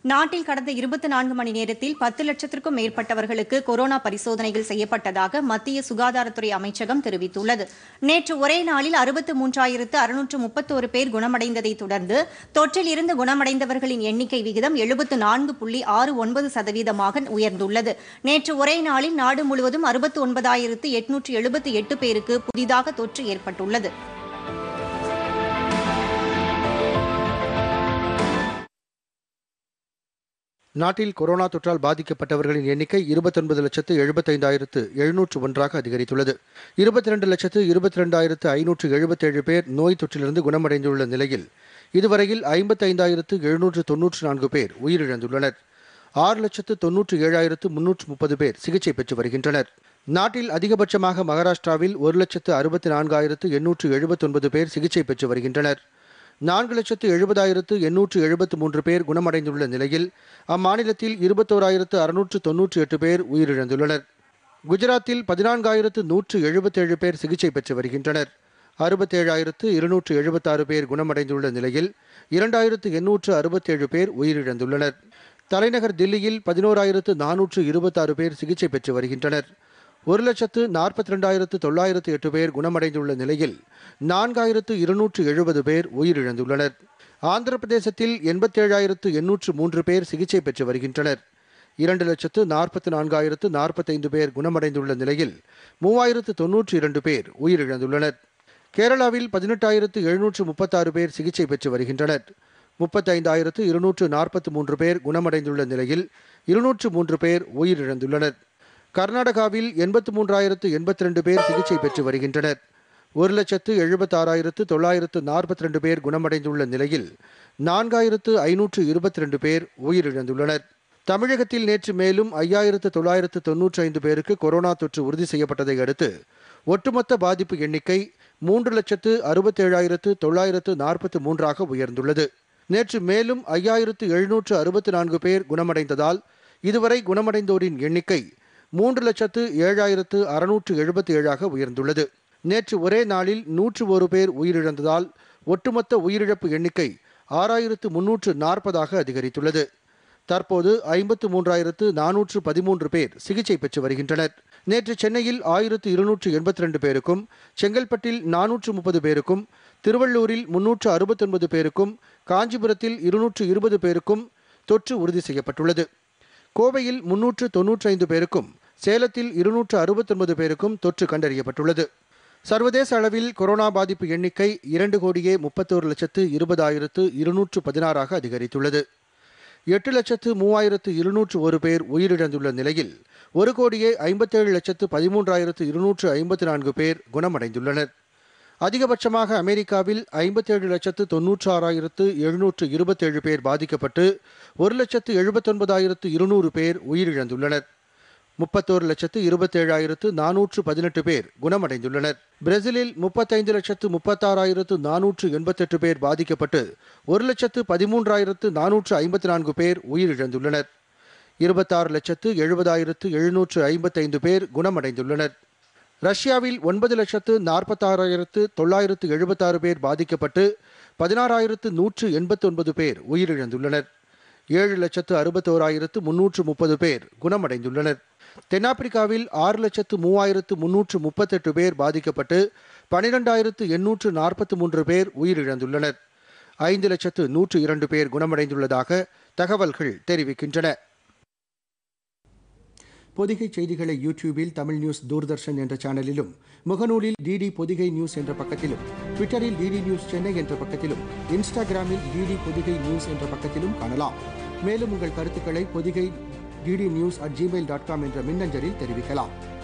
நாட்டில் கடந்த இருபத்தி நான்கு மணி நேரத்தில் பத்து லட்சத்திற்கும் மேற்பட்டவர்களுக்கு கொரோனா பரிசோதனைகள் செய்யப்பட்டதாக மத்திய சுகாதாரத்துறை அமைச்சகம் தெரிவித்துள்ளது நேற்று ஒரே நாளில் அறுபத்து மூன்றாயிரத்து அறுநூற்று முப்பத்தோரு பேர் குணமடைந்ததை தொடர்ந்து தொற்றில் இருந்து குணமடைந்தவர்களின் எண்ணிக்கை விகிதம் எழுபத்து நான்கு புள்ளி ஆறு ஒன்பது சதவீதமாக உயர்ந்துள்ளது நேற்று ஒரே நாளில் நாடு முழுவதும் அறுபத்து ஒன்பதாயிரத்து எட்நூற்று எழுபத்தி எட்டு பேருக்கு புதிதாக தொற்று ஏற்பட்டுள்ளது நாட்டில் கொரோனா தொற்றால் பாதிக்கப்பட்டவர்களின் எண்ணிக்கை இருபத்தொன்பது லட்சத்து எழுபத்தைந்தாயிரத்து எழுநூற்று ஒன்றாக அதிகரித்துள்ளது இருபத்தி ரெண்டு லட்சத்து இருபத்தி ரெண்டாயிரத்து ஐநூற்று எழுபத்தேழு பேர் நோய் தொற்றிலிருந்து குணமடைந்துள்ள நிலையில் இதுவரையில் ஐம்பத்தைந்தாயிரத்து எழுநூற்று தொன்னூற்று நான்கு பேர் உயிரிழந்துள்ளனர் ஆறு லட்சத்து தொன்னூற்று ஏழாயிரத்து முன்னூற்று முப்பது பேர் சிகிச்சை பெற்று வருகின்றனர் நாட்டில் அதிகபட்சமாக மகாராஷ்டிராவில் ஒரு லட்சத்து அறுபத்தி நான்காயிரத்து எண்ணூற்று எழுபத்தொன்பது பேர் சிகிச்சை பெற்று வருகின்றனர் நான்கு லட்சத்து எழுபதாயிரத்து எண்ணூற்று எழுபத்து மூன்று பேர் குணமடைந்துள்ள நிலையில் அம்மாநிலத்தில் இருபத்தோராயிரத்து அறுநூற்று தொன்னூற்றி எட்டு பேர் உயிரிழந்துள்ளனர் குஜராத்தில் பதினான்காயிரத்து நூற்று எழுபத்தேழு பேர் சிகிச்சை பெற்று வருகின்றனர் அறுபத்தேழாயிரத்து இருநூற்று எழுபத்தாறு பேர் குணமடைந்துள்ள நிலையில் இரண்டாயிரத்து எண்ணூற்று அறுபத்தேழு பேர் உயிரிழந்துள்ளனர் தலைநகர் தில்லியில் பதினோராயிரத்து நானூற்று இருபத்தாறு பேர் சிகிச்சை பெற்று வருகின்றனர் ஒரு லட்சத்து நாற்பத்தி ரெண்டாயிரத்து தொள்ளாயிரத்து எட்டு பேர் குணமடைந்துள்ள நிலையில் நான்காயிரத்து இருநூற்று எழுபது பேர் உயிரிழந்துள்ளனர் ஆந்திர பிரதேசத்தில் எண்பத்தேழாயிரத்து எண்ணூற்று மூன்று பேர் சிகிச்சை பெற்று வருகின்றனர் இரண்டு லட்சத்து நாற்பத்தி நான்காயிரத்து நாற்பத்தைந்து பேர் குணமடைந்துள்ள நிலையில் மூவாயிரத்து தொன்னூற்றி இரண்டு பேர் உயிரிழந்துள்ளனர் கேரளாவில் பதினெட்டாயிரத்து எழுநூற்று முப்பத்தாறு பேர் சிகிச்சை பெற்று வருகின்றனர் முப்பத்தைந்தாயிரத்து இருநூற்று நாற்பத்தி மூன்று பேர் குணமடைந்துள்ள நிலையில் இருநூற்று மூன்று பேர் உயிரிழந்துள்ளனர் கர்நாடகாவில் எண்பத்து மூன்றாயிரத்து எண்பத்தி ரெண்டு பேர் சிகிச்சை பெற்று வருகின்றனர் ஒரு லட்சத்து எழுபத்தாறாயிரத்து தொள்ளாயிரத்து நாற்பத்தி ரெண்டு பேர் குணமடைந்துள்ள நிலையில் நான்காயிரத்து ஐநூற்று இருபத்தி ரெண்டு பேர் உயிரிழந்துள்ளனர் தமிழகத்தில் நேற்று மேலும் ஐயாயிரத்து தொள்ளாயிரத்து தொன்னூற்றி ஐந்து பேருக்கு கொரோனா தொற்று உறுதி செய்யப்பட்டதை அடுத்து ஒட்டுமொத்த பாதிப்பு எண்ணிக்கை மூன்று லட்சத்து அறுபத்தேழாயிரத்து தொள்ளாயிரத்து நாற்பத்து மூன்றாக உயர்ந்துள்ளது நேற்று மேலும் ஐயாயிரத்து எழுநூற்று அறுபத்தி நான்கு பேர் குணமடைந்ததால் இதுவரை குணமடைந்தோரின் எண்ணிக்கை மூன்று லட்சத்து ஏழாயிரத்து அறுநூற்று எழுபத்தி ஏழாக உயர்ந்துள்ளது நேற்று ஒரே நாளில் நூற்று ஒரு பேர் உயிரிழந்ததால் ஒட்டுமொத்த உயிரிழப்பு எண்ணிக்கை ஆறாயிரத்து முன்னூற்று நாற்பதாக அதிகரித்துள்ளது தற்போது ஐம்பத்து மூன்றாயிரத்து நானூற்று பதிமூன்று பேர் சிகிச்சை பெற்று வருகின்றனர் நேற்று சென்னையில் ஆயிரத்து இருநூற்று எண்பத்தி ரெண்டு பேருக்கும் செங்கல்பட்டில் நானூற்று முப்பது பேருக்கும் திருவள்ளூரில் முன்னூற்று அறுபத்தொன்பது பேருக்கும் காஞ்சிபுரத்தில் இருநூற்று இருபது பேருக்கும் தொற்று உறுதி செய்யப்பட்டுள்ளது கோவையில் முன்னூற்று தொன்னூற்றி ஐந்து பேருக்கும் சேலத்தில் இருநூற்று அறுபத்தொன்பது பேருக்கும் தொற்று கண்டறியப்பட்டுள்ளது சர்வதேச அளவில் கொரோனா பாதிப்பு எண்ணிக்கை இரண்டு கோடியே முப்பத்தோரு லட்சத்து இருபதாயிரத்து இருநூற்று பதினாறாக அதிகரித்துள்ளது எட்டு லட்சத்து மூவாயிரத்து இருநூற்று ஒரு பேர் உயிரிழந்துள்ள நிலையில் ஒரு கோடியே ஐம்பத்தேழு லட்சத்து பதிமூன்றாயிரத்து இருநூற்று ஐம்பத்தி நான்கு பேர் குணமடைந்துள்ளனர் அதிகபட்சமாக அமெரிக்காவில் ஐம்பத்தேழு லட்சத்து தொன்னூற்று ஆறாயிரத்து எழுநூற்று இருபத்தேழு பேர் பாதிக்கப்பட்டு ஒரு லட்சத்து எழுபத்தொன்பதாயிரத்து இருநூறு பேர் உயிரிழந்துள்ளனர் முப்பத்தோரு லட்சத்து இருபத்தேழாயிரத்து நானூற்று பதினெட்டு பேர் குணமடைந்துள்ளனர் பிரேசிலில் முப்பத்தைந்து லட்சத்து முப்பத்தாறாயிரத்து நானூற்று எண்பத்தெட்டு பேர் பாதிக்கப்பட்டு ஒரு லட்சத்து பதிமூன்றாயிரத்து நானூற்று ஐம்பத்தி நான்கு பேர் உயிரிழந்துள்ளனர் இருபத்தாறு லட்சத்து எழுபதாயிரத்து எழுநூற்று ஐம்பத்தைந்து பேர் குணமடைந்துள்ளனர் ரஷ்யாவில் ஒன்பது லட்சத்து நாற்பத்தாறாயிரத்து தொள்ளாயிரத்து எழுபத்தாறு பேர் பாதிக்கப்பட்டு பதினாறாயிரத்து நூற்று எண்பத்தொன்பது பேர் உயிரிழந்துள்ளனர் ஏழு லட்சத்து அறுபத்தோராயிரத்து முன்னூற்று முப்பது பேர் குணமடைந்துள்ளனர் தென்னாப்பிரிக்காவில் ஆறு லட்சத்து மூவாயிரத்து முன்னூற்று முப்பத்தெட்டு பேர் பாதிக்கப்பட்டு பனிரெண்டாயிரத்து எண்ணூற்று நாற்பத்தி மூன்று பேர் உயிரிழந்துள்ளனர் ஐந்து லட்சத்து நூற்று இரண்டு பேர் குணமடைந்துள்ளதாக தகவல்கள் தெரிவிக்கின்றன பொதிகை செய்திகளை யூடியூபில் தமிழ் நியூஸ் தூர்தர்ஷன் என்ற சேனலிலும் முகநூலில் டிடி பொதிகை நியூஸ் என்ற பக்கத்திலும் ட்விட்டரில் டிடி நியூஸ் சென்னை என்ற பக்கத்திலும் இன்ஸ்டாகிராமில் டிடி பொதிகை நியூஸ் என்ற பக்கத்திலும் காணலாம் மேலும் உங்கள் கருத்துக்களை Podhigai DD news at Gmail dot com என்ற மின்னஞ்சலில் தெரிவிக்கலாம்